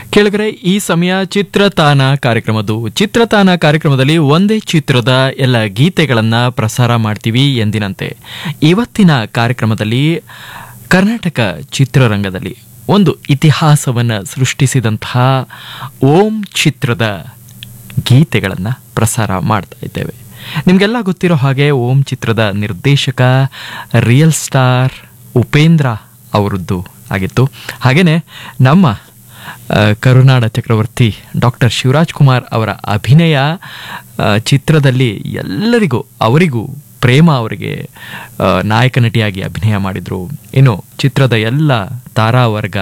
ಕೆಳಗರೆ ಈ ಸಮಯ ಚಿತ್ರತಾನ ಕಾರ್ಯಕ್ರಮದ್ದು ಚಿತ್ರತಾನ ಕಾರ್ಯಕ್ರಮದಲ್ಲಿ ಒಂದೇ ಚಿತ್ರದ ಎಲ್ಲ ಗೀತೆಗಳನ್ನ ಪ್ರಸಾರ ಮಾಡ್ತೀವಿ ಎಂದಿನಂತೆ ಇವತ್ತಿನ ಕಾರ್ಯಕ್ರಮದಲ್ಲಿ ಕರ್ನಾಟಕ ಚಿತ್ರರಂಗದಲ್ಲಿ ಒಂದು ಇತಿಹಾಸವನ್ನು ಸೃಷ್ಟಿಸಿದಂತಹ ಓಂ ಚಿತ್ರದ ಗೀತೆಗಳನ್ನು ಪ್ರಸಾರ ಮಾಡ್ತಾ ಇದ್ದೇವೆ ನಿಮಗೆಲ್ಲ ಗೊತ್ತಿರೋ ಹಾಗೆ ಓಂ ಚಿತ್ರದ ನಿರ್ದೇಶಕ ರಿಯಲ್ ಸ್ಟಾರ್ ಉಪೇಂದ್ರ ಅವರದ್ದು ಆಗಿತ್ತು ಹಾಗೆಯೇ ನಮ್ಮ ಆ, ಕರುನಾಡ ಚಕ್ರವರ್ತಿ ಡಾಕ್ಟರ್ ಶಿವರಾಜ್ ಕುಮಾರ್ ಅವರ ಅಭಿನಯ ಆ, ಚಿತ್ರದಲ್ಲಿ ಎಲ್ಲರಿಗೂ ಅವರಿಗೂ ಪ್ರೇಮ ಅವರಿಗೆ ಆ, ನಾಯಕ ನಟಿಯಾಗಿ ಅಭಿನಯ ಮಾಡಿದರು ಇನ್ನು ಚಿತ್ರದ ಎಲ್ಲ ತಾರಾವರ್ಗ